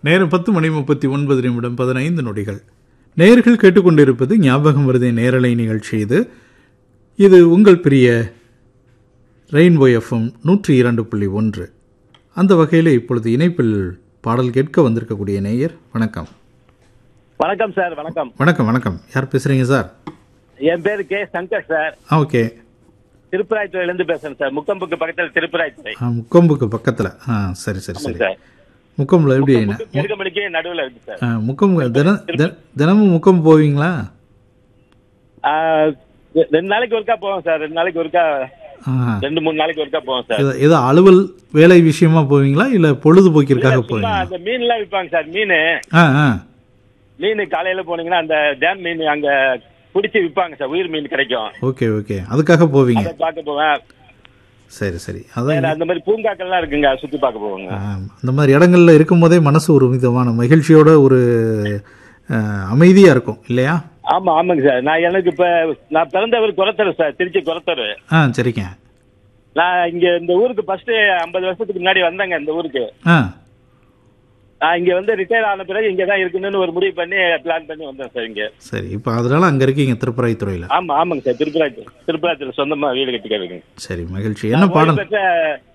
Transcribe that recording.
நேரம் பத்து மணி முப்பத்தி ஒன்பது நிமிடம் பதினைந்து நொடிகள் நேயர்கள் கேட்டுக்கொண்டிருப்பது ஞாபகம் வருதே நேரலை நிகழ்ச்சி இது இது உங்கள் பிரிய ரெயின்போ எஃப்எம் நூற்றி இரண்டு புள்ளி ஒன்று அந்த வகையில் இப்பொழுது இணைப்பில் பாடல் கேட்க வந்திருக்கக்கூடிய நேயர் வணக்கம் வணக்கம் சார் வணக்கம் வணக்கம் வணக்கம் யார் பேசுகிறீங்க சார் என் பேரு கே சங்கர் சார் ஆ ஓகே திருப்பராய்த்துறையில இருந்து பேசுறேன் சார் முக்கம்புக்கு பக்கத்துல திருப்பராய்த்துறை ஆ முக்கொம்புக்கு பக்கத்தில் ஆ சரி சரி சரி சார் முக்கொம்பில் எப்படி என்ன பெருகமணிக்கு நடுவுல இருக்கு சார் ஆ, முக்கம் தினம் தின- தினமும் முக்கம் போவீங்களா ஆ, ரெ- ரெண்டு நாளைக்கு ஒருக்கா போவோம் சார் ரெண்டு நாளைக்கு ஒருக்கா ஆ ரெண்டு மூணு நாளைக்கு ஒருக்கா போவோம் சார் இது- ஏதோ அலுவல் வேலை விஷயமா போவீங்களா இல்லை பொழுதுபோக்கிற்காக சும்மா போவீங்களா அந்த மீன் எல்லாம் விற்பாங்க சார் மீன் ஆ ஆ மீன் காலையில போனீங்கன்னா அந்த டேம் மீன் அங்க பிடிச்சி விற்பாங்க சார் உயிர் மீன் கிடைக்கும் ஓகே ஓகே அதுக்காக போவீங்க அதை பார்க்க போவேன் சரி சரி அதான் வேற அந்த மாதிரி பூங்காக்கள்லாம் இருக்குங்க சுத்தி பார்க்க போவாங்க ஆ, அந்த மாதிரி இடங்கள்ல இருக்கும்போதே மனசு ஒரு விதமான மகிழ்ச்சியோட ஒரு ஆ, அமைதியா இருக்கும் இல்லையா ஆமா ஆமாங்க சார் நான் எனக்கு இப்ப நான் பிறந்தவர் குரத்தரு சார் திருச்சி குரத்தரு ஆ சரிங்க நான் இங்க இந்த ஊருக்கு ஃபர்ஸ்ட் ஐம்பது வருஷத்துக்கு முன்னாடி வந்தேங்க இந்த ஊருக்கு ஆ நான் இங்க வந்து ரிட்டையர் ஆன பிறகு இங்க தான் இருக்கணும்னு ஒரு முடிவு பண்ணி பிளான் பண்ணி வந்தேன் சார் இங்க சரி இப்போ அதனால அங்க இருக்கீங்க திருப்பராய்த்துறையில ஆமா ஆமாங்க சார் திருப்பராயத்தில் திருப்பராயத்தில் சொந்தமா வீடு கட்டிக்கிறதுங்க சரி மகிழ்ச்சி என்ன பாடல் பெற்ற